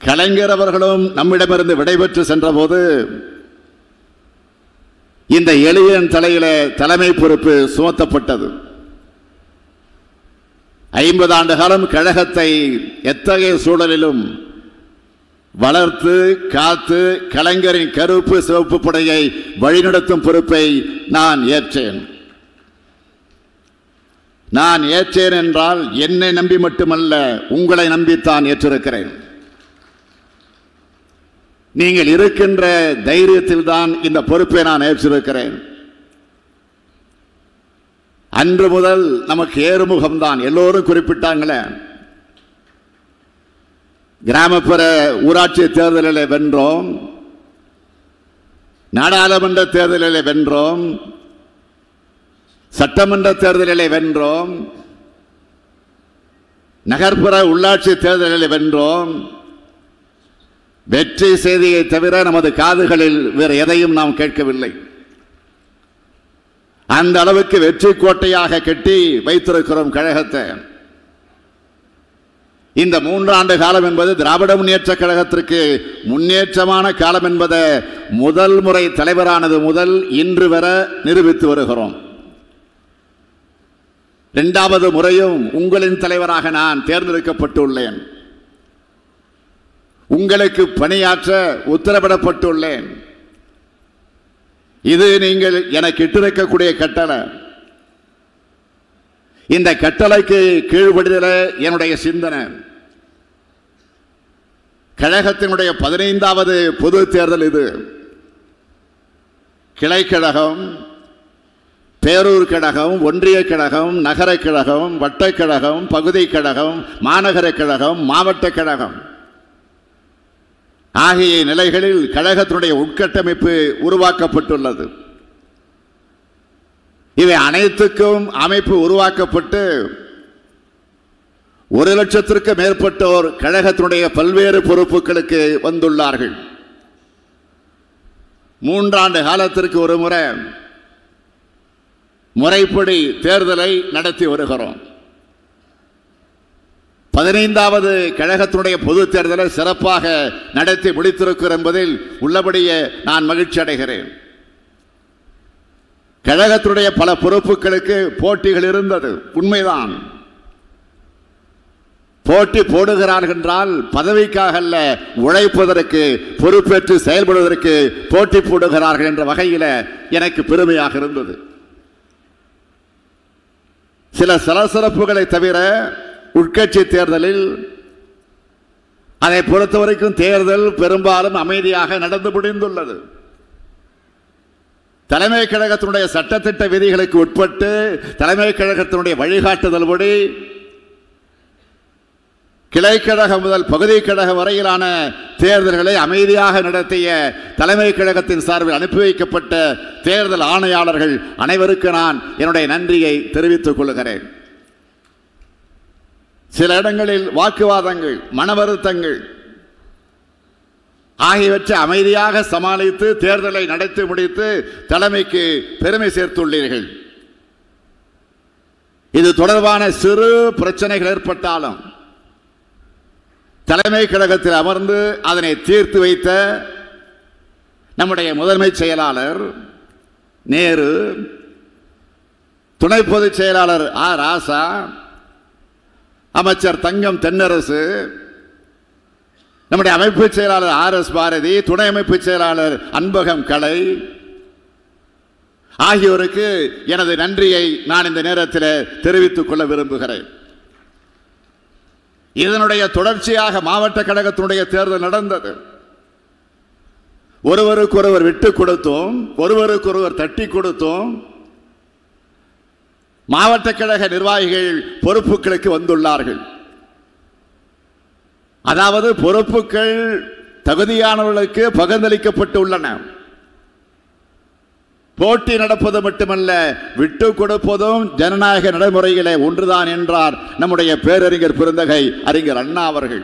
கலைஞர் அவர்களும் நம்மிடமிருந்து விடைபெற்று சென்றபோது இந்த எளியன் தலையில தலைமை பொறுப்பு சுமத்தப்பட்டது ஐம்பது ஆண்டு காலம் கழகத்தை எத்தகைய சூழலிலும் வளர்த்து காத்து கலைஞரின் கருப்பு சிவப்பு படையை வழிநடத்தும் பொறுப்பை நான் ஏற்றேன் நான் ஏற்றேன் என்றால் என்னை நம்பி மட்டுமல்ல உங்களை நம்பித்தான் ஏற்றிருக்கிறேன் நீங்கள் இருக்கின்ற தைரியத்தில் தான் இந்த பொறுப்பை நான் ஏற்றிருக்கிறேன் அன்று முதல் நமக்கு ஏறுமுகம்தான் எல்லோரும் குறிப்பிட்டாங்களே கிராமப்புற ஊராட்சி தேர்தலில் வென்றோம் நாடாளுமன்ற தேர்தலில் வென்றோம் சட்டமன்ற தேர்தலில் வென்றோம் நகர்ப்புற உள்ளாட்சி தேர்தலில் வென்றோம் வெற்றி செய்தியை தவிர நமது காதுகளில் வேறு எதையும் நாம் கேட்கவில்லை அந்த அளவுக்கு வெற்றி கோட்டையாக கட்டி வைத்திருக்கிறோம் கழகத்தை இந்த மூன்றாண்டு காலம் என்பது திராவிட முன்னேற்ற கழகத்திற்கு முன்னேற்றமான காலம் என்பதை முதல் முறை தலைவரானது முதல் இன்று வர நிரூபித்து வருகிறோம் இரண்டாவது முறையும் உங்களின் தலைவராக நான் தேர்ந்தெடுக்கப்பட்டுள்ளேன் உங்களுக்கு பணியாற்ற உத்தரவிடப்பட்டுள்ளேன் இது நீங்கள் எனக்கு இட்டிருக்கக்கூடிய கட்டளை இந்த கட்டளைக்கு கீழ்படுதல என்னுடைய சிந்தனை கழகத்தினுடைய பதினைந்தாவது பொது தேர்தல் இது கிளை கழகம் பேரூர் கழகம் ஒன்றிய கழகம் நகர கழகம் வட்டக் கழகம் பகுதி கழகம் மாநகர கழகம் மாவட்ட கழகம் ஆகிய நிலைகளில் கழகத்தினுடைய உட்கட்டமைப்பு உருவாக்கப்பட்டுள்ளது இவை அனைத்துக்கும் அமைப்பு உருவாக்கப்பட்டு ஒரு லட்சத்திற்கு மேற்பட்டோர் கழகத்தினுடைய பல்வேறு பொறுப்புகளுக்கு வந்துள்ளார்கள் மூன்றாண்டு காலத்திற்கு ஒரு முறை முறைப்படி தேர்தலை நடத்தி வருகிறோம் பதினைந்தாவது கழகத்தினுடைய பொது தேர்தலை சிறப்பாக நடத்தி முடித்திருக்கிறோம் என்பதில் உள்ளபடியே நான் மகிழ்ச்சி அடைகிறேன் கழகத்தினுடைய பல பொறுப்புகளுக்கு போட்டிகள் இருந்தது உண்மைதான் போட்டி போடுகிறார்கள் என்றால் பதவிக்காக அல்ல உழைப்பதற்கு பொறுப்பேற்று செயல்படுவதற்கு போட்டி போடுகிறார்கள் என்ற வகையில் எனக்கு பெருமையாக இருந்தது சில சலசலப்புகளை தவிர உட்கட்சி தேர்தலில் அதை பொறுத்தவரைக்கும் தேர்தல் பெரும்பாலும் அமைதியாக நடந்து முடிந்துள்ளது தலைமை கழகத்தினுடைய சட்டத்திட்ட விதிகளுக்கு உட்பட்டு தலைமை கழகத்தினுடைய வழிகாட்டுதல்படி கிளைக்கழகம் முதல் பகுதி கழகம் வரையிலான தேர்தல்களை அமைதியாக நடத்திய தலைமை கழகத்தின் சார்பில் அனுப்பி வைக்கப்பட்ட தேர்தல் ஆணையாளர்கள் அனைவருக்கு நான் என்னுடைய நன்றியை தெரிவித்துக் கொள்கிறேன் சில இடங்களில் வாக்குவாதங்கள் மன வருத்தங்கள் ஆகியவற்றை அமைதியாக சமாளித்து தேர்தலை நடத்தி முடித்து தலைமைக்கு பெருமை சேர்த்துள்ளீர்கள் இது தொடர்பான சிறு பிரச்சனைகள் ஏற்பட்டாலும் தலைமை கழகத்தில் அமர்ந்து அதனை தீர்த்து வைத்த நம்முடைய முதன்மை செயலாளர் நேரு துணை பொதுச் செயலாளர் ஆ ராசா அமைச்சர் தங்கம் தென்னரசு நம்முடைய அமைப்பு செயலாளர் ஆர் எஸ் பாரதி துணை அமைப்பு செயலாளர் அன்பகம் கலை ஆகியோருக்கு எனது நன்றியை நான் இந்த நேரத்தில் தெரிவித்துக் கொள்ள விரும்புகிறேன் இதனுடைய தொடர்ச்சியாக மாவட்ட கழகத்தினுடைய தேர்தல் நடந்தது ஒருவருக்கொருவர் விட்டு கொடுத்தோம் ஒருவருக்கொருவர் தட்டி கொடுத்தோம் மாவட்ட கழக நிர்வாகிகள் பொறுப்புகளுக்கு வந்துள்ளார்கள் அதாவது பொறுப்புகள் தகுதியானவர்களுக்கு பகிர்ந்தளிக்கப்பட்டு உள்ளன போட்டி நடப்பது மட்டுமல்ல விட்டு கொடுப்பதும் ஜனநாயக நடைமுறையிலே ஒன்றுதான் என்றார் நம்முடைய பேரறிஞர் பெருந்தகை அறிஞர் அண்ணா அவர்கள்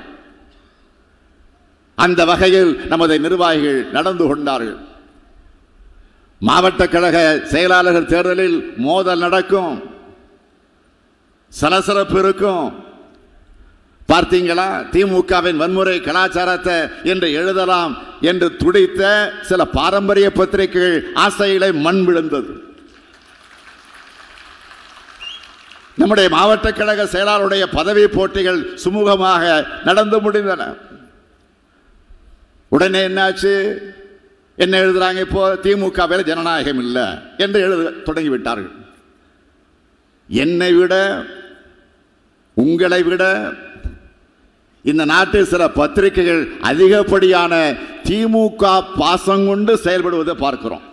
அந்த வகையில் நமது நிர்வாகிகள் நடந்து கொண்டார்கள் மாவட்ட கழக செயலாளர்கள் தேர்தலில் மோதல் நடக்கும் சலசலப்பு இருக்கும் பார்த்தீங்களா திமுகவின் வன்முறை கலாச்சாரத்தை என்று எழுதலாம் என்று துடித்த சில பாரம்பரிய பத்திரிகைகள் ஆசைகளை மண் விழுந்தது நம்முடைய மாவட்ட கழக செயலாளருடைய பதவி போட்டிகள் சுமூகமாக நடந்து முடிந்தன உடனே என்னாச்சு என்ன எழுதுறாங்க இப்போ திமுகவில் ஜனநாயகம் இல்லை என்று எழுத தொடங்கிவிட்டார்கள் என்னை விட உங்களை விட இந்த நாட்டில் சில பத்திரிகைகள் அதிகப்படியான திமுக பாசம் கொண்டு செயல்படுவதை பார்க்கிறோம்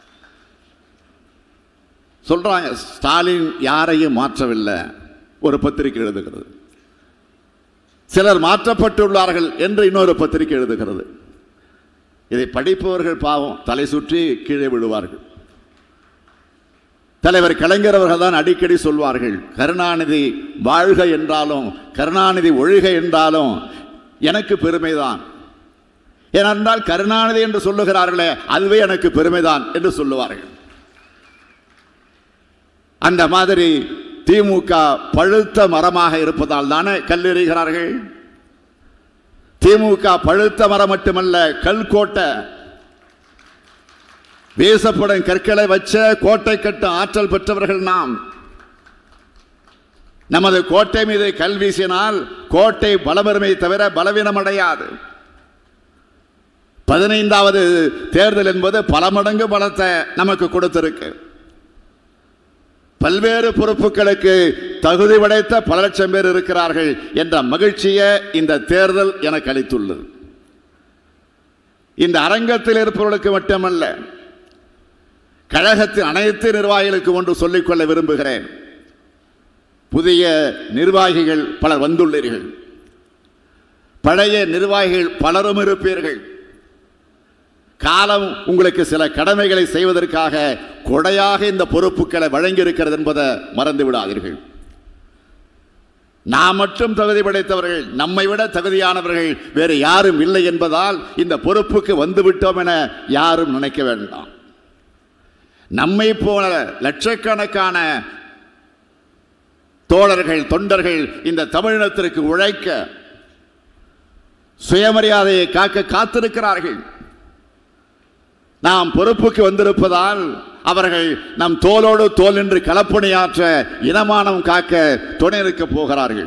சொல்றாங்க ஸ்டாலின் யாரையும் மாற்றவில்லை ஒரு பத்திரிகை எழுதுகிறது சிலர் மாற்றப்பட்டுள்ளார்கள் என்று இன்னொரு பத்திரிகை எழுதுகிறது இதை படிப்பவர்கள் பாவம் தலை சுற்றி கீழே விழுவார்கள் தலைவர் கலைஞர் அவர்கள் தான் அடிக்கடி சொல்வார்கள் கருணாநிதி வாழ்க என்றாலும் கருணாநிதி ஒழுக என்றாலும் எனக்கு பெருமைதான் ஏனென்றால் கருணாநிதி என்று சொல்லுகிறார்களே அதுவே எனக்கு பெருமைதான் என்று சொல்லுவார்கள் அந்த மாதிரி திமுக பழுத்த மரமாக இருப்பதால் தானே கல்லெறிகிறார்கள் திமுக பழுத்த மரம் மட்டுமல்ல கல் கோட்டை வீசப்படும் கற்களை வச்ச கோட்டை கட்டும் ஆற்றல் பெற்றவர்கள் நாம் நமது கோட்டை மீது கல் வீசினால் கோட்டை பலவருமை தவிர பலவீனம் அடையாது பதினைந்தாவது தேர்தல் என்பது பல மடங்கு பலத்தை நமக்கு கொடுத்திருக்கு பல்வேறு பொறுப்புகளுக்கு தகுதி படைத்த பல லட்சம் பேர் இருக்கிறார்கள் என்ற மகிழ்ச்சியை இந்த தேர்தல் எனக்கு அளித்துள்ளது இந்த அரங்கத்தில் இருப்பவர்களுக்கு மட்டுமல்ல கழகத்தின் அனைத்து நிர்வாகிகளுக்கு ஒன்று சொல்லிக்கொள்ள விரும்புகிறேன் புதிய நிர்வாகிகள் பலர் வந்துள்ளீர்கள் பழைய நிர்வாகிகள் பலரும் இருப்பீர்கள் காலம் உங்களுக்கு சில கடமைகளை செய்வதற்காக கொடையாக இந்த பொறுப்புகளை வழங்கியிருக்கிறது என்பதை மறந்து விடாதீர்கள் நாம் மட்டும் தகுதி படைத்தவர்கள் நம்மை விட தகுதியானவர்கள் வேறு யாரும் இல்லை என்பதால் இந்த பொறுப்புக்கு வந்துவிட்டோம் என யாரும் நினைக்க வேண்டாம் நம்மை போல லட்சக்கணக்கான தோழர்கள் தொண்டர்கள் இந்த தமிழினத்திற்கு உழைக்க சுயமரியாதையை காக்க காத்திருக்கிறார்கள் நாம் பொறுப்புக்கு வந்திருப்பதால் அவர்கள் நம் தோளோடு தோல் என்று களப்பணியாற்ற இனமானம் காக்க துணை இருக்கப் போகிறார்கள்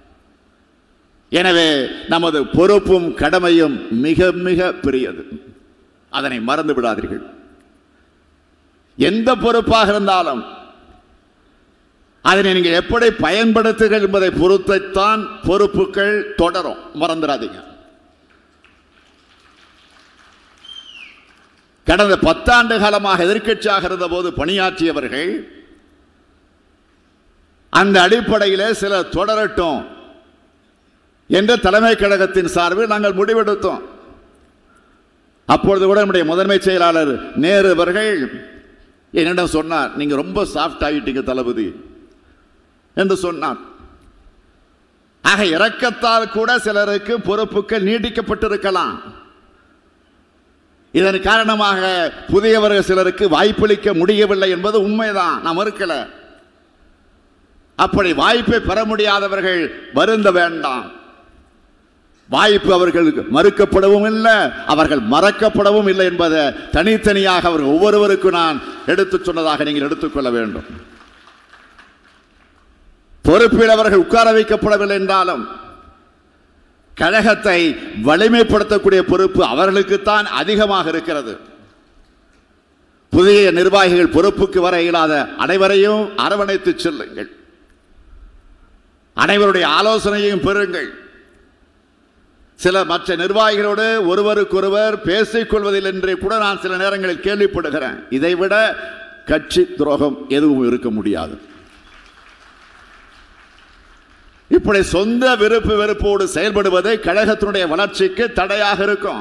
எனவே நமது பொறுப்பும் கடமையும் மிக மிக பெரியது அதனை மறந்து விடாதீர்கள் எந்த பொறுப்பாக இருந்தாலும் அதனை நீங்கள் எப்படி பயன்படுத்துங்கள் என்பதை பொறுத்துத்தான் பொறுப்புகள் தொடரும் மறந்துடாதீங்க கடந்த பத்தாண்டு காலமாக எதிர்க்கட்சியாக இருந்தபோது பணியாற்றியவர்கள் அந்த அடிப்படையில் சிலர் தொடரட்டும் என்ற தலைமை கழகத்தின் சார்பில் நாங்கள் முடிவெடுத்தோம் அப்பொழுது கூட நம்முடைய முதன்மை செயலாளர் நேரு அவர்கள் என்னிடம் சொன்னார் நீங்க ரொம்ப சாஃப்ட் ஆகிட்டீங்க தளபதி என்று சொன்னார் ஆக இறக்கத்தால் கூட சிலருக்கு பொறுப்புகள் நீட்டிக்கப்பட்டிருக்கலாம் இதன் காரணமாக புதியவர்கள் சிலருக்கு வாய்ப்பளிக்க முடியவில்லை என்பது உண்மைதான் நான் மறுக்கல அப்படி வாய்ப்பை பெற முடியாதவர்கள் வருந்த வேண்டாம் வாய்ப்பு அவர்களுக்கு மறுக்கப்படவும் இல்லை அவர்கள் மறக்கப்படவும் இல்லை என்பதை தனித்தனியாக அவர்கள் ஒவ்வொருவருக்கும் நான் எடுத்துச் சொன்னதாக நீங்கள் எடுத்துக்கொள்ள வேண்டும் பொறுப்பில் அவர்கள் உட்கார வைக்கப்படவில்லை என்றாலும் கழகத்தை வலிமைப்படுத்தக்கூடிய பொறுப்பு அவர்களுக்குத்தான் அதிகமாக இருக்கிறது புதிய நிர்வாகிகள் பொறுப்புக்கு வர இயலாத அனைவரையும் அரவணைத்து செல்லுங்கள் அனைவருடைய ஆலோசனையையும் பெறுங்கள் சில மற்ற நிர்வாகிகளோடு ஒருவருக்கொருவர் பேசிக் கொள்வதில் என்று கூட நான் சில நேரங்களில் கேள்விப்படுகிறேன் இதைவிட கட்சி துரோகம் எதுவும் இருக்க முடியாது இப்படி சொந்த விருப்பு வெறுப்போடு செயல்படுவது கழகத்தினுடைய வளர்ச்சிக்கு தடையாக இருக்கும்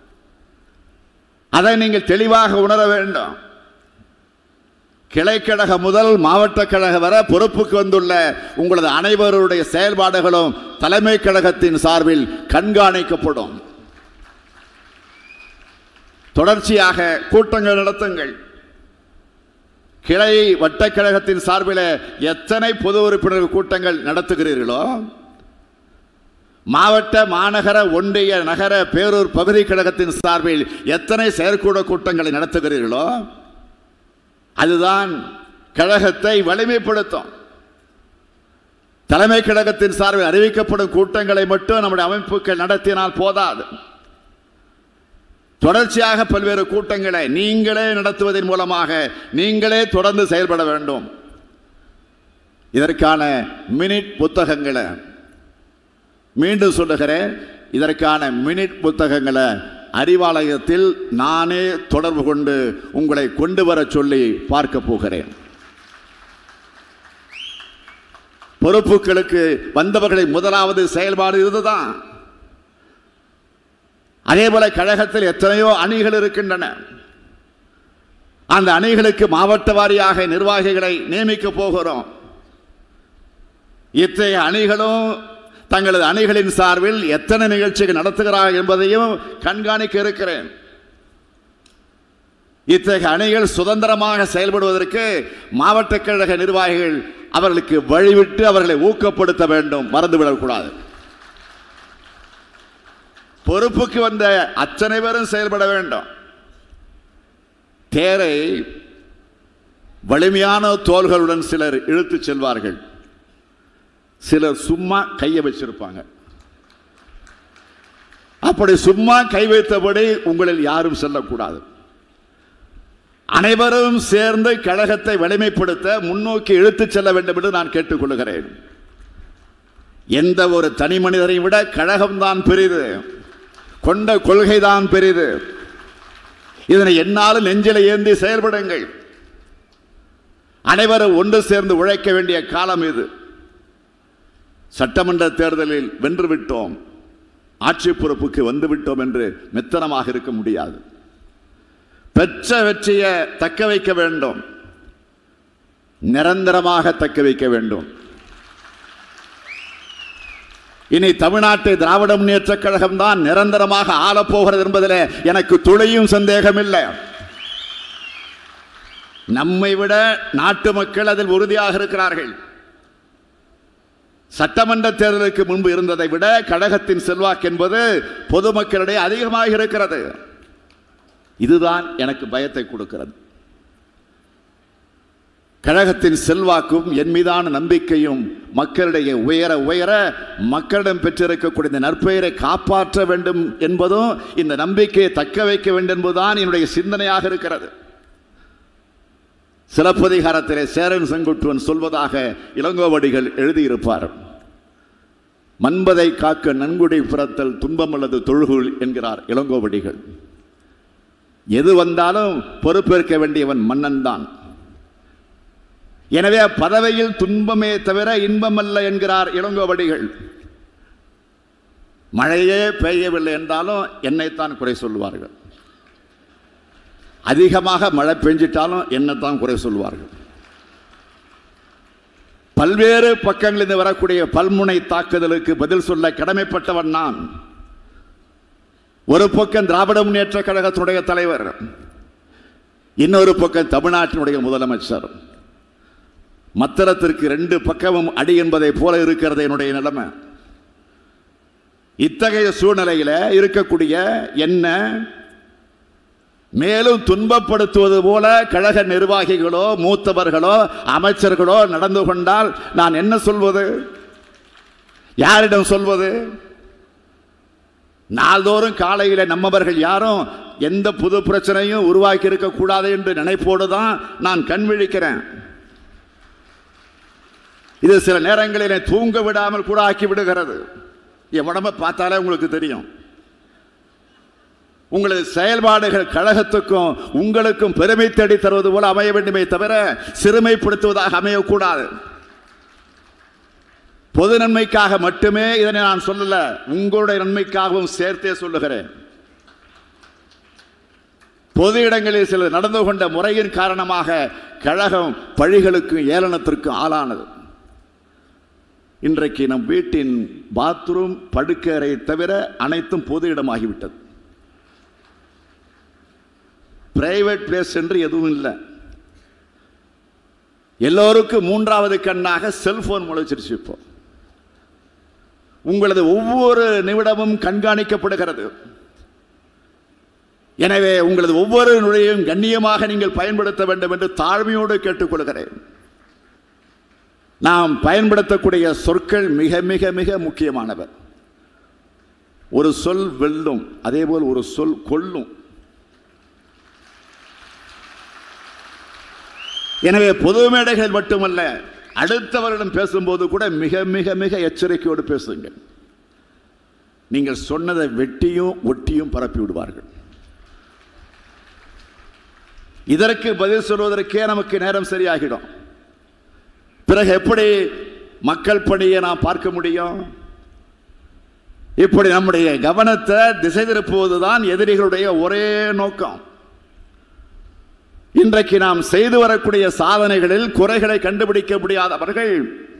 அதை நீங்கள் தெளிவாக உணர வேண்டும் கிளைக்கழகம் முதல் மாவட்ட கழக வர பொறுப்புக்கு வந்துள்ள உங்களது அனைவருடைய செயல்பாடுகளும் தலைமை கழகத்தின் சார்பில் கண்காணிக்கப்படும் தொடர்ச்சியாக கூட்டங்கள் நடத்துங்கள் கிளை வட்டக்கழகத்தின் சார்பில் எத்தனை பொது உறுப்பினர் கூட்டங்கள் நடத்துகிறீர்களோ மாவட்ட மாநகர ஒன்றிய நகர பேரூர் பகுதி கழகத்தின் சார்பில் எத்தனை செயற்கூட கூட்டங்களை நடத்துகிறீர்களோ அதுதான் கழகத்தை வலிமைப்படுத்தும் தலைமை கழகத்தின் சார்பில் அறிவிக்கப்படும் கூட்டங்களை மட்டும் நம்முடைய அமைப்புகள் நடத்தினால் போதாது தொடர்ச்சியாக பல்வேறு கூட்டங்களை நீங்களே நடத்துவதன் மூலமாக நீங்களே தொடர்ந்து செயல்பட வேண்டும் இதற்கான மினிட் புத்தகங்களை மீண்டும் சொல்லுகிறேன் இதற்கான மினிட் புத்தகங்களை அறிவாலயத்தில் நானே தொடர்பு கொண்டு உங்களை கொண்டு வர சொல்லி பார்க்க போகிறேன் பொறுப்புகளுக்கு வந்தவர்களின் முதலாவது செயல்பாடு இதுதான் அதே போல கழகத்தில் எத்தனையோ அணிகள் இருக்கின்றன அந்த அணிகளுக்கு மாவட்ட வாரியாக நிர்வாகிகளை நியமிக்க போகிறோம் இத்தகைய அணிகளும் தங்களது அணிகளின் சார்பில் எத்தனை நிகழ்ச்சிகள் நடத்துகிறார்கள் என்பதையும் கண்காணிக்க இருக்கிறேன் இத்தகைய அணிகள் சுதந்திரமாக செயல்படுவதற்கு மாவட்ட கழக நிர்வாகிகள் அவர்களுக்கு வழிவிட்டு அவர்களை ஊக்கப்படுத்த வேண்டும் மறந்துவிடக்கூடாது பொறுப்புக்கு வந்த அத்தனை பேரும் செயல்பட வேண்டும் தேரை வலிமையான தோள்களுடன் சிலர் இழுத்துச் செல்வார்கள் சிலர் சும்மா கையை வச்சிருப்பாங்க அப்படி சும்மா கை வைத்தபடி உங்களில் யாரும் செல்லக்கூடாது அனைவரும் சேர்ந்து கழகத்தை வலிமைப்படுத்த முன்னோக்கி இழுத்துச் செல்ல வேண்டும் என்று நான் கேட்டுக்கொள்கிறேன் எந்த ஒரு தனி மனிதரையும் விட கழகம்தான் பெரிது கொண்ட கொள்கைதான் பெரிது இதனை என்னாலும் நெஞ்சில ஏந்தி செயல்படுங்கள் அனைவரும் ஒன்று சேர்ந்து உழைக்க வேண்டிய காலம் இது சட்டமன்ற தேர்தலில் வென்று விட்டோம் ஆட்சி பொறுப்புக்கு வந்து விட்டோம் என்று மெத்தனமாக இருக்க முடியாது பெற்ற வெற்றியை தக்க வைக்க வேண்டும் நிரந்தரமாக தக்க வைக்க வேண்டும் இனி தமிழ்நாட்டை திராவிட முன்னேற்ற கழகம் தான் நிரந்தரமாக ஆளப்போகிறது என்பதில் எனக்கு துளியும் சந்தேகம் இல்லை நம்மை விட நாட்டு மக்கள் அதில் உறுதியாக இருக்கிறார்கள் சட்டமன்ற தேர்தலுக்கு முன்பு இருந்ததை விட கழகத்தின் செல்வாக்கு என்பது பொதுமக்களிடையே அதிகமாக இருக்கிறது இதுதான் எனக்கு பயத்தை கொடுக்கிறது கழகத்தின் செல்வாக்கும் என் மீதான நம்பிக்கையும் மக்களிடையே உயர உயர மக்களிடம் பெற்றிருக்கக்கூடிய இந்த நற்பெயரை காப்பாற்ற வேண்டும் என்பதும் இந்த நம்பிக்கையை தக்க வைக்க வேண்டும் என்பதுதான் என்னுடைய சிந்தனையாக இருக்கிறது சிலப்பதிகாரத்திலே சேரன் செங்குட்டுவன் சொல்வதாக இளங்கோவடிகள் எழுதியிருப்பார் மன்பதை காக்க நன்குடி பிறத்தல் துன்பம் அல்லது தொழுகுள் என்கிறார் இளங்கோவடிகள் எது வந்தாலும் பொறுப்பேற்க வேண்டியவன் மன்னன் தான் எனவே பதவியில் துன்பமே தவிர இன்பம் அல்ல என்கிறார் இளங்கோவடிகள் மழையே பெய்யவில்லை என்றாலும் என்னைத்தான் குறை சொல்லுவார்கள் அதிகமாக மழை பெஞ்சிட்டாலும் என்னத்தான் குறை சொல்வார்கள் பல்வேறு பக்கங்களிலிருந்து வரக்கூடிய பல்முனை தாக்குதலுக்கு பதில் சொல்ல கடமைப்பட்டவன் நான் ஒரு பக்கம் திராவிட முன்னேற்ற கழகத்துடைய தலைவர் இன்னொரு பக்கம் தமிழ்நாட்டினுடைய முதலமைச்சர் மத்திரத்திற்கு ரெண்டு பக்கமும் அடி என்பதை போல இருக்கிறது என்னுடைய நிலைமை இத்தகைய சூழ்நிலையில இருக்கக்கூடிய என்ன மேலும் துன்பப்படுத்துவது போல கழக நிர்வாகிகளோ மூத்தவர்களோ அமைச்சர்களோ நடந்து கொண்டால் நான் என்ன சொல்வது யாரிடம் சொல்வது நாள்தோறும் காலையில் நம்மவர்கள் யாரும் எந்த புது பிரச்சனையும் உருவாக்கி இருக்க கூடாது என்று நினைப்போடு தான் நான் கண் விழிக்கிறேன் இது சில நேரங்களில் தூங்க விடாமல் கூட ஆக்கி விடுகிறது என் உடம்பை பார்த்தாலே உங்களுக்கு தெரியும் உங்களது செயல்பாடுகள் கழகத்துக்கும் உங்களுக்கும் பெருமை தேடி தருவது போல அமைய வேண்டுமே தவிர சிறுமைப்படுத்துவதாக அமையக்கூடாது பொது நன்மைக்காக மட்டுமே இதனை நான் சொல்லல உங்களுடைய நன்மைக்காகவும் சேர்த்தே சொல்லுகிறேன் பொது இடங்களில் சிலர் நடந்து கொண்ட முறையின் காரணமாக கழகம் பழிகளுக்கும் ஏளனத்திற்கும் ஆளானது இன்றைக்கு நம் வீட்டின் பாத்ரூம் படுக்கறை தவிர அனைத்தும் பொது இடமாகிவிட்டது பிரைவேட் பிளேஸ் என்று எதுவும் இல்லை எல்லோருக்கும் மூன்றாவது கண்ணாக செல்போன் முளைச்சிருச்சு இப்போ உங்களது ஒவ்வொரு நிமிடமும் கண்காணிக்கப்படுகிறது எனவே உங்களது ஒவ்வொரு நுழையும் கண்ணியமாக நீங்கள் பயன்படுத்த வேண்டும் என்று தாழ்மையோடு கேட்டுக்கொள்கிறேன் நாம் பயன்படுத்தக்கூடிய சொற்கள் மிக மிக மிக முக்கியமானவர் ஒரு சொல் வெல்லும் அதேபோல் ஒரு சொல் கொல்லும் எனவே பொது மேடைகள் மட்டுமல்ல அடுத்தவரிடம் பேசும்போது கூட மிக மிக மிக எச்சரிக்கையோடு பேசுங்கள் நீங்கள் சொன்னதை வெட்டியும் ஒட்டியும் பரப்பி விடுவார்கள் இதற்கு பதில் சொல்வதற்கே நமக்கு நேரம் சரியாகிடும் பிறகு எப்படி மக்கள் பணியை நாம் பார்க்க முடியும் இப்படி நம்முடைய கவனத்தை திசை திருப்புவதுதான் எதிரிகளுடைய ஒரே நோக்கம் இன்றைக்கு நாம் செய்து வரக்கூடிய சாதனைகளில் குறைகளை கண்டுபிடிக்க முடியாதவர்கள்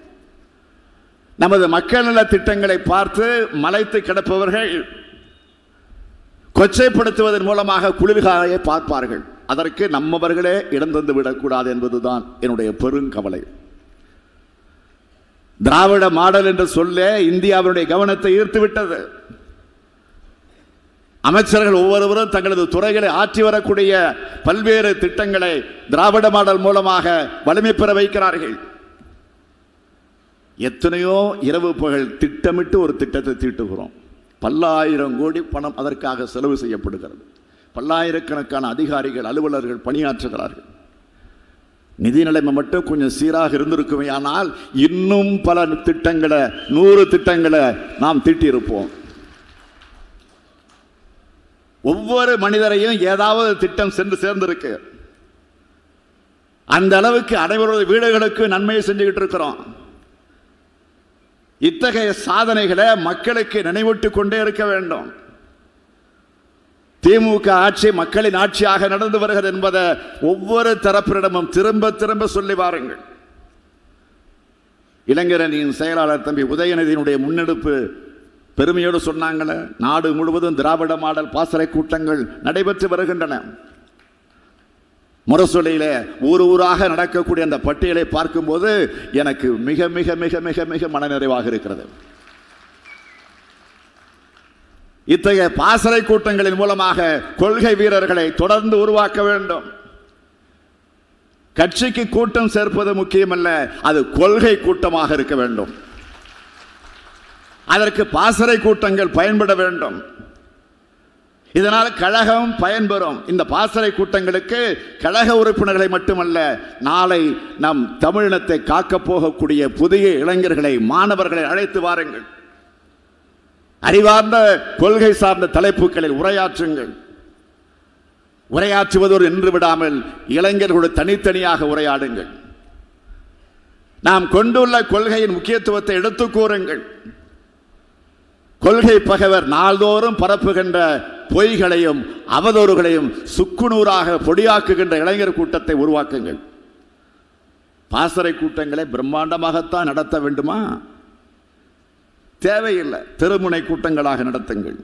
நமது மக்கள் நல திட்டங்களை பார்த்து மலைத்து கிடப்பவர்கள் கொச்சைப்படுத்துவதன் மூலமாக குளிர்காயை பார்ப்பார்கள் அதற்கு நம்மவர்களே இடம் தந்து விடக்கூடாது என்பதுதான் என்னுடைய பெருங்கவலை திராவிட மாடல் என்று சொல்ல இந்தியாவினுடைய கவனத்தை ஈர்த்து விட்டது அமைச்சர்கள் ஒவ்வொருவரும் தங்களது துறைகளை ஆற்றி வரக்கூடிய பல்வேறு திட்டங்களை திராவிட மாடல் மூலமாக வலிமை பெற வைக்கிறார்கள் எத்தனையோ இரவு பகல் திட்டமிட்டு ஒரு திட்டத்தை தீட்டுகிறோம் பல்லாயிரம் கோடி பணம் அதற்காக செலவு செய்யப்படுகிறது பல்லாயிரக்கணக்கான அதிகாரிகள் அலுவலர்கள் பணியாற்றுகிறார்கள் நிதி நிலைமை மட்டும் கொஞ்சம் சீராக இருந்திருக்குமே ஆனால் இன்னும் பல திட்டங்களை நூறு திட்டங்களை நாம் தீட்டியிருப்போம் ஒவ்வொரு மனிதரையும் ஏதாவது திட்டம் சென்று சேர்ந்திருக்கு அந்த அளவுக்கு அனைவரது வீடுகளுக்கு நன்மையை செஞ்சுக்கிட்டு இருக்கிறோம் இத்தகைய சாதனைகளை மக்களுக்கு நினைவூட்டிக் கொண்டே இருக்க வேண்டும் திமுக ஆட்சி மக்களின் ஆட்சியாக நடந்து வருகிறது என்பதை ஒவ்வொரு தரப்பினரிடமும் திரும்ப திரும்ப சொல்லி வாருங்கள் இளைஞரணியின் செயலாளர் தம்பி உதயநிதியினுடைய முன்னெடுப்பு பெருமையோடு சொன்னாங்களே நாடு முழுவதும் திராவிட மாடல் பாசறை கூட்டங்கள் நடைபெற்று வருகின்றன முரசொலியில ஊர் ஊராக நடக்கக்கூடிய அந்த பட்டியலை பார்க்கும்போது எனக்கு மிக மிக மிக மிக மிக மனநிறைவாக இருக்கிறது இத்தகைய பாசறை கூட்டங்களின் மூலமாக கொள்கை வீரர்களை தொடர்ந்து உருவாக்க வேண்டும் கட்சிக்கு கூட்டம் சேர்ப்பது முக்கியமல்ல அது கொள்கை கூட்டமாக இருக்க வேண்டும் அதற்கு பாசறை கூட்டங்கள் பயன்பட வேண்டும் இதனால் கழகம் பயன்பெறும் இந்த பாசறை கூட்டங்களுக்கு கழக உறுப்பினர்களை மட்டுமல்ல நாளை நம் தமிழினத்தை காக்கப் போகக்கூடிய புதிய இளைஞர்களை மாணவர்களை அழைத்து வாருங்கள் அறிவார்ந்த கொள்கை சார்ந்த தலைப்புகளில் உரையாற்றுங்கள் உரையாற்றுவதோடு நின்று விடாமல் இளைஞர்களோடு தனித்தனியாக உரையாடுங்கள் நாம் கொண்டுள்ள கொள்கையின் முக்கியத்துவத்தை எடுத்துக் கூறுங்கள் கொள்கை பகைவர் நாள்தோறும் பரப்புகின்ற பொய்களையும் அவதூறுகளையும் சுக்குநூறாக பொடியாக்குகின்ற இளைஞர் கூட்டத்தை உருவாக்குங்கள் பாசறை கூட்டங்களை பிரம்மாண்டமாகத்தான் நடத்த வேண்டுமா தேவையில்லை திருமுனை கூட்டங்களாக நடத்துங்கள்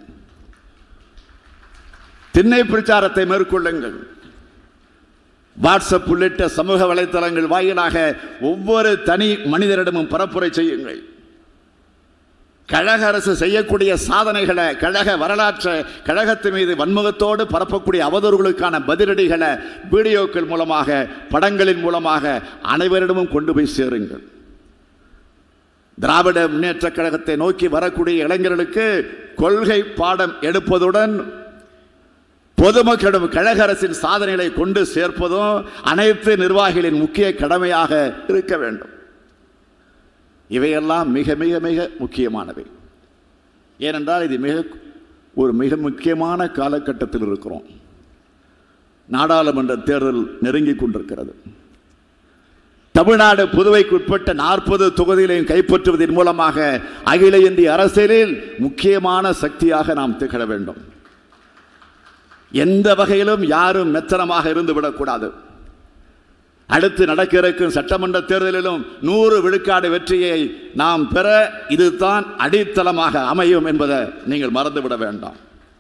திண்ணை பிரச்சாரத்தை மேற்கொள்ளுங்கள் வாட்ஸ்அப் உள்ளிட்ட சமூக வலைத்தளங்கள் வாயிலாக ஒவ்வொரு தனி மனிதரிடமும் பரப்புரை செய்யுங்கள் கழக அரசு செய்யக்கூடிய சாதனைகளை கழக வரலாற்றை கழகத்து மீது வன்முகத்தோடு பரப்பக்கூடிய அவதூறுகளுக்கான பதிலடிகளை வீடியோக்கள் மூலமாக படங்களின் மூலமாக அனைவரிடமும் கொண்டு போய் சேருங்கள் திராவிட முன்னேற்ற கழகத்தை நோக்கி வரக்கூடிய இளைஞர்களுக்கு கொள்கை பாடம் எடுப்பதுடன் பொதுமக்களிடம் கழக அரசின் சாதனைகளை கொண்டு சேர்ப்பதும் அனைத்து நிர்வாகிகளின் முக்கிய கடமையாக இருக்க வேண்டும் இவையெல்லாம் மிக மிக மிக முக்கியமானவை ஏனென்றால் இது மிக ஒரு மிக முக்கியமான காலகட்டத்தில் இருக்கிறோம் நாடாளுமன்ற தேர்தல் நெருங்கிக் கொண்டிருக்கிறது தமிழ்நாடு புதுவைக்கு உட்பட்ட நாற்பது தொகுதிகளையும் கைப்பற்றுவதன் மூலமாக அகில இந்திய அரசியலில் முக்கியமான சக்தியாக நாம் திகழ வேண்டும் எந்த வகையிலும் யாரும் மெத்தனமாக இருந்து விடக்கூடாது அடுத்து நடக்க இருக்கும் சட்டமன்ற தேர்தலிலும் நூறு விழுக்காடு வெற்றியை நாம் பெற இதுதான் அடித்தளமாக அமையும் என்பதை நீங்கள் மறந்துவிட வேண்டாம்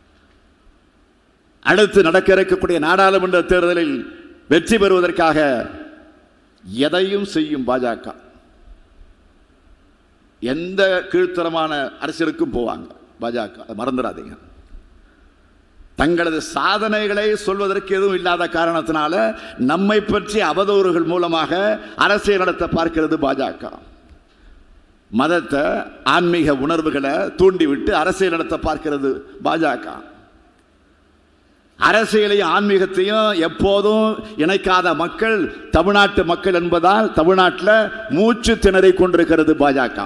அடுத்து நடக்க இருக்கக்கூடிய நாடாளுமன்ற தேர்தலில் வெற்றி பெறுவதற்காக எதையும் செய்யும் பாஜக எந்த கீழ்த்தரமான அரசியலுக்கும் போவாங்க பாஜக அதை மறந்துடாதீங்க தங்களது சாதனைகளை சொல்வதற்கு எதுவும் இல்லாத காரணத்தினால நம்மை பற்றி அவதூறுகள் மூலமாக அரசியல் நடத்த பார்க்கிறது பாஜக மதத்தை ஆன்மீக உணர்வுகளை தூண்டிவிட்டு அரசியல் நடத்த பார்க்கிறது பாஜக அரசியலையும் ஆன்மீகத்தையும் எப்போதும் இணைக்காத மக்கள் தமிழ்நாட்டு மக்கள் என்பதால் தமிழ்நாட்டில் மூச்சு திணறிக் கொண்டிருக்கிறது பாஜக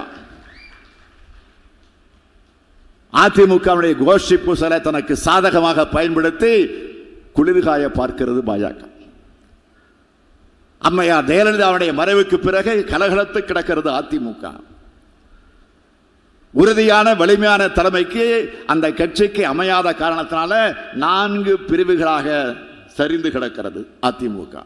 அதிமுகவுடைய கோஷ்டி பூசலை தனக்கு சாதகமாக பயன்படுத்தி குளிர்காய பார்க்கிறது பாஜக அம்மையார் ஜெயலலிதாவுடைய மறைவுக்கு பிறகு கலகலத்து கிடக்கிறது அதிமுக உறுதியான வலிமையான தலைமைக்கு அந்த கட்சிக்கு அமையாத காரணத்தினால நான்கு பிரிவுகளாக சரிந்து கிடக்கிறது அதிமுக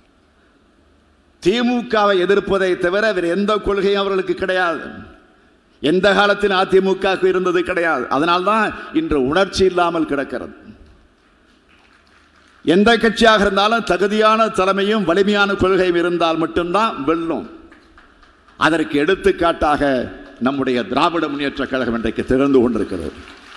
திமுகவை எதிர்ப்பதை தவிர வேறு எந்த கொள்கையும் அவர்களுக்கு கிடையாது எந்த காலத்தில் அதிமுக இருந்தது கிடையாது அதனால்தான் இன்று உணர்ச்சி இல்லாமல் கிடக்கிறது எந்த கட்சியாக இருந்தாலும் தகுதியான தலைமையும் வலிமையான கொள்கையும் இருந்தால் மட்டும்தான் வெல்லும் அதற்கு எடுத்துக்காட்டாக நம்முடைய திராவிட முன்னேற்ற கழகம் இன்றைக்கு திறந்து கொண்டிருக்கிறது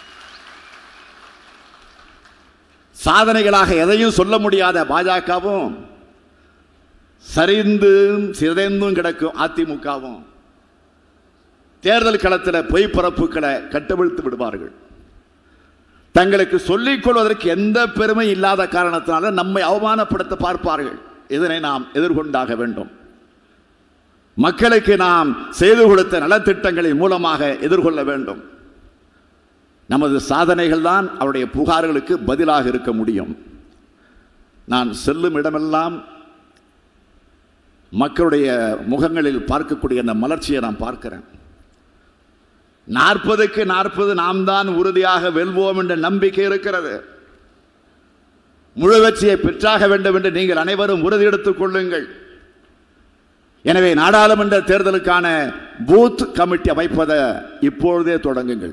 சாதனைகளாக எதையும் சொல்ல முடியாத பாஜகவும் சரிந்தும் சிதைந்தும் கிடக்கும் அதிமுகவும் தேர்தல் களத்தில் பொய் பரப்புகளை கட்டவிழ்த்து விடுவார்கள் தங்களுக்கு சொல்லிக் கொள்வதற்கு எந்த பெருமை இல்லாத காரணத்தினால நம்மை அவமானப்படுத்த பார்ப்பார்கள் இதனை நாம் எதிர்கொண்டாக வேண்டும் மக்களுக்கு நாம் செய்து கொடுத்த நலத்திட்டங்களின் மூலமாக எதிர்கொள்ள வேண்டும் நமது சாதனைகள் தான் அவருடைய புகார்களுக்கு பதிலாக இருக்க முடியும் நான் செல்லும் இடமெல்லாம் மக்களுடைய முகங்களில் பார்க்கக்கூடிய அந்த மலர்ச்சியை நான் பார்க்கிறேன் நாற்பதுக்கு நாற்பது நாம் தான் உறுதியாக வெல்வோம் என்ற நம்பிக்கை இருக்கிறது முழு வெற்றியை பெற்றாக வேண்டும் என்று நீங்கள் அனைவரும் உறுதி எடுத்துக் கொள்ளுங்கள் எனவே நாடாளுமன்ற தேர்தலுக்கான பூத் கமிட்டி அமைப்பதை இப்பொழுதே தொடங்குங்கள்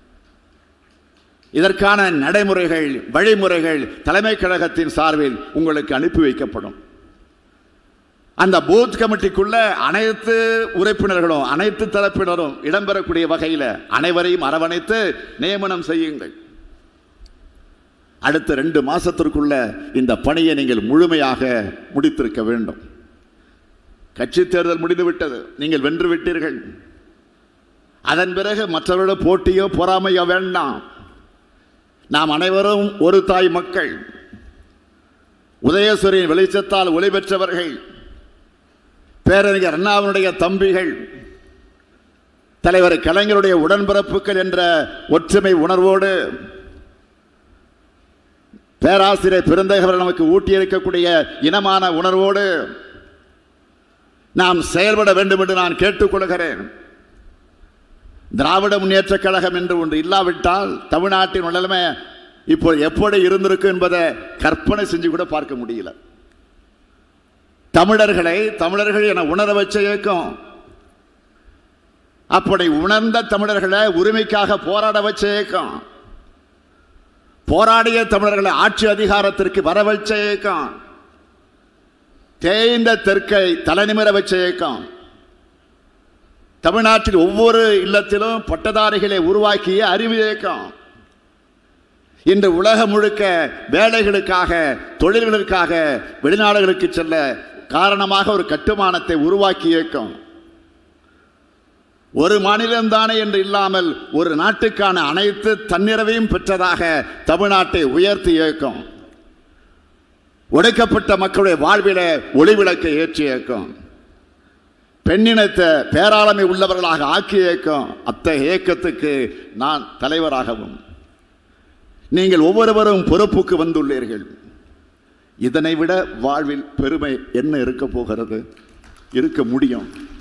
இதற்கான நடைமுறைகள் வழிமுறைகள் தலைமை கழகத்தின் சார்பில் உங்களுக்கு அனுப்பி வைக்கப்படும் அந்த பூத் கமிட்டிக்குள்ள அனைத்து உறுப்பினர்களும் அனைத்து தரப்பினரும் இடம்பெறக்கூடிய வகையில் அனைவரையும் அரவணைத்து நியமனம் செய்யுங்கள் அடுத்த ரெண்டு மாசத்திற்குள்ள இந்த பணியை நீங்கள் முழுமையாக முடித்திருக்க வேண்டும் கட்சி தேர்தல் முடிந்து விட்டது நீங்கள் வென்று விட்டீர்கள் அதன் பிறகு மற்றவர்களோட போட்டியோ பொறாமையோ வேண்டாம் நாம் அனைவரும் ஒரு தாய் மக்கள் உதயசுரியின் வெளிச்சத்தால் ஒளி பெற்றவர்கள் பேரறிஞர் அண்ணாவினுடைய தம்பிகள் தலைவர் கலைஞருடைய உடன்பிறப்புகள் என்ற ஒற்றுமை உணர்வோடு பேராசிரியர் பெருந்தகவர் நமக்கு ஊட்டியிருக்கக்கூடிய இனமான உணர்வோடு நாம் செயல்பட வேண்டும் என்று நான் கேட்டுக்கொள்கிறேன் திராவிட முன்னேற்ற கழகம் என்று ஒன்று இல்லாவிட்டால் தமிழ்நாட்டின் நிலைமை இப்போ எப்படி இருந்திருக்கு என்பதை கற்பனை செஞ்சு கூட பார்க்க முடியல தமிழர்களை தமிழர்கள் என உணர வச்ச இயக்கம் அப்படி உணர்ந்த தமிழர்களை உரிமைக்காக போராட வச்ச இயக்கம் போராடிய தமிழர்களை ஆட்சி அதிகாரத்திற்கு வர வச்ச இயக்கம் தேய்ந்த தெற்கை தலைநிமிர வச்ச இயக்கம் தமிழ்நாட்டில் ஒவ்வொரு இல்லத்திலும் பட்டதாரிகளை உருவாக்கிய அறிவு இயக்கம் இன்று உலகம் முழுக்க வேலைகளுக்காக தொழில்களுக்காக வெளிநாடுகளுக்கு செல்ல காரணமாக ஒரு கட்டுமானத்தை உருவாக்கி இயக்கம் ஒரு மாநிலம்தானே என்று இல்லாமல் ஒரு நாட்டுக்கான அனைத்து தன்னிறவையும் பெற்றதாக தமிழ்நாட்டை உயர்த்தி இயக்கம் ஒடுக்கப்பட்ட மக்களுடைய வாழ்வில ஒளிவிளக்கை ஏற்றி இயக்கம் பெண்ணினத்தை பேராளமை உள்ளவர்களாக ஆக்கிய இயக்கம் அத்தகைய இயக்கத்துக்கு நான் தலைவராகவும் நீங்கள் ஒவ்வொருவரும் பொறுப்புக்கு வந்துள்ளீர்கள் இதனை விட வாழ்வில் பெருமை என்ன இருக்க போகிறது இருக்க முடியும்